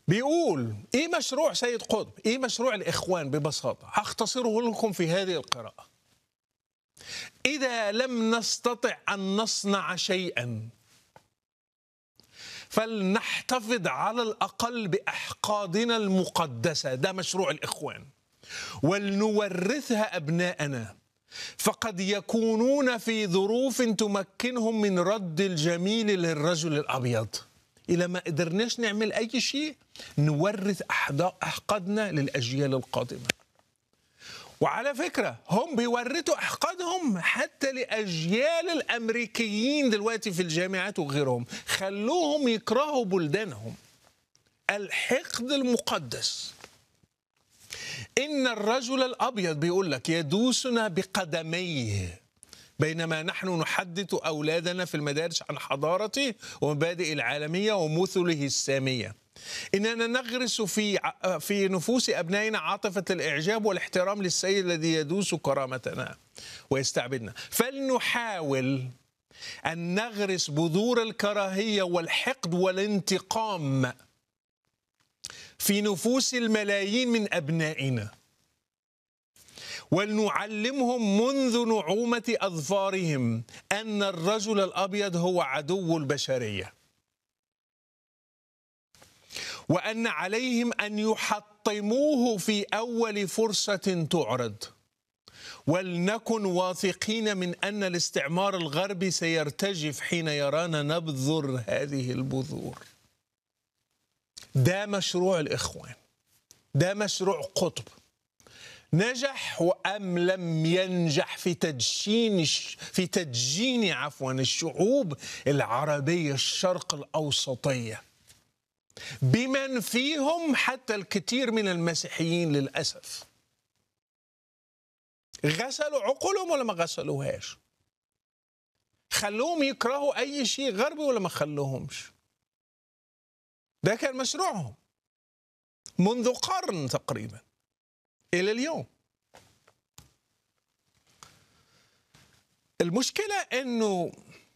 بيقول ايه مشروع سيد قطب ايه مشروع الاخوان ببساطه هختصره لكم في هذه القراءه اذا لم نستطع ان نصنع شيئا فلنحتفظ على الاقل باحقادنا المقدسه ده مشروع الاخوان ولنورثها ابناءنا فقد يكونون في ظروف تمكنهم من رد الجميل للرجل الابيض إذا ما قدرناش نعمل أي شيء نورث أحقادنا للأجيال القادمة وعلى فكرة هم بيورثوا أحقادهم حتى لأجيال الأمريكيين دلوقتي في الجامعات وغيرهم خلوهم يكرهوا بلدانهم الحقد المقدس إن الرجل الأبيض بيقول لك يدوسنا بقدميه بينما نحن نحدث أولادنا في المدارس عن حضارته ومبادئ العالمية ومثله السامية إننا نغرس في في نفوس أبنائنا عاطفة الإعجاب والاحترام للسيد الذي يدوس كرامتنا ويستعبدنا فلنحاول أن نغرس بذور الكراهية والحقد والانتقام في نفوس الملايين من أبنائنا ولنعلمهم منذ نعومة أظفارهم أن الرجل الأبيض هو عدو البشرية وأن عليهم أن يحطموه في أول فرصة تعرض ولنكن واثقين من أن الاستعمار الغربي سيرتجف حين يرانا نبذر هذه البذور ده مشروع الإخوان ده مشروع قطب نجح أم لم ينجح في تدشين في تدجين عفوا الشعوب العربية الشرق الأوسطية بمن فيهم حتى الكثير من المسيحيين للأسف غسلوا عقولهم ولا ما غسلوهاش خلوهم يكرهوا أي شيء غربي ولا ما خلوهمش ده كان مشروعهم منذ قرن تقريبا الى اليوم المشكله انه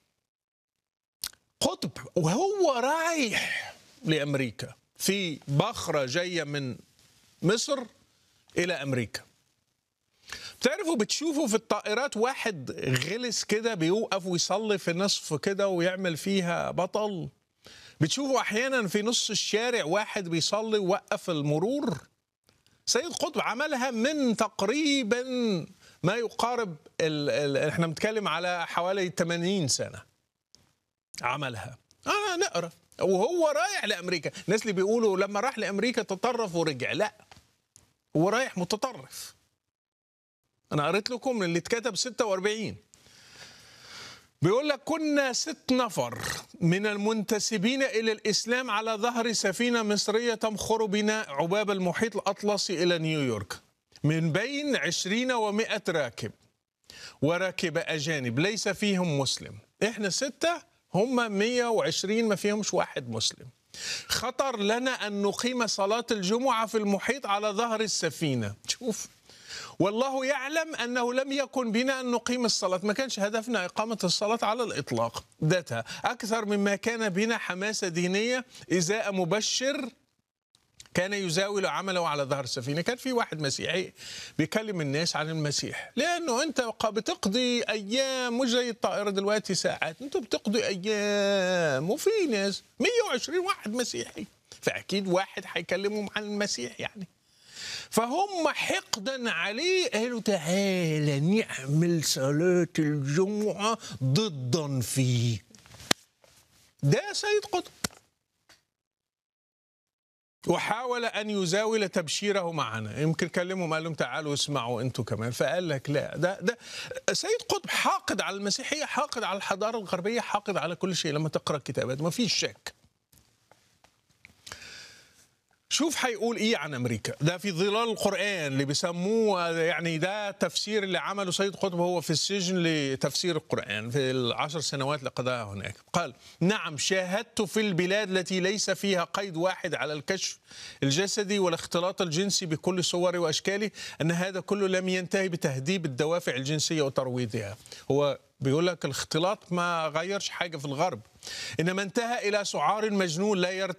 قطب وهو رايح لامريكا في بخره جايه من مصر الى امريكا بتعرفوا بتشوفوا في الطائرات واحد غلس كده بيوقف ويصلي في نصف كده ويعمل فيها بطل بتشوفوا احيانا في نص الشارع واحد بيصلي ووقف المرور سيد قطب عملها من تقريبا ما يقارب ال ال احنا بنتكلم على حوالي 80 سنه عملها اه نقرا وهو رايح لامريكا الناس اللي بيقولوا لما راح لامريكا تطرف ورجع لا هو رايح متطرف انا قريت لكم اللي اتكتب 46 بيقول لك كنا ست نفر من المنتسبين إلى الإسلام على ظهر سفينة مصرية تمخر بنا عباب المحيط الأطلسي إلى نيويورك من بين عشرين ومائة راكب وراكب أجانب ليس فيهم مسلم إحنا ستة هم 120 ما فيهمش واحد مسلم خطر لنا أن نقيم صلاة الجمعة في المحيط على ظهر السفينة شوف والله يعلم أنه لم يكن بنا أن نقيم الصلاة ما كانش هدفنا إقامة الصلاة على الإطلاق ذاتها أكثر مما كان بنا حماسة دينية إزاء مبشر كان يزاول عمله على ظهر السفينة كان في واحد مسيحي بيكلم الناس عن المسيح لأنه أنت بتقضي أيام مش زي الطائرة دلوقتي ساعات أنتوا بتقضي أيام وفي ناس 120 واحد مسيحي فأكيد واحد هيكلمهم عن المسيح يعني فهم حقدا عليه قالوا تعالى نعمل صلاة الجمعة ضدا فيه ده سيد قطب وحاول ان يزاول تبشيره معنا يمكن كلمهم قال لهم تعالوا اسمعوا انتوا كمان فقال لك لا ده ده سيد قطب حاقد على المسيحيه حاقد على الحضاره الغربيه حاقد على كل شيء لما تقرا الكتابات ما فيش شك شوف هيقول ايه عن امريكا ده في ظلال القران اللي بيسموه يعني ده تفسير اللي عمله سيد قطب هو في السجن لتفسير القران في العشر سنوات اللي قضاها هناك قال نعم شاهدت في البلاد التي ليس فيها قيد واحد على الكشف الجسدي والاختلاط الجنسي بكل صوره واشكاله ان هذا كله لم ينتهي بتهذيب الدوافع الجنسيه وترويضها هو بيقول لك الاختلاط ما غيرش حاجه في الغرب انما انتهى الى سعار مجنون لا يرتفع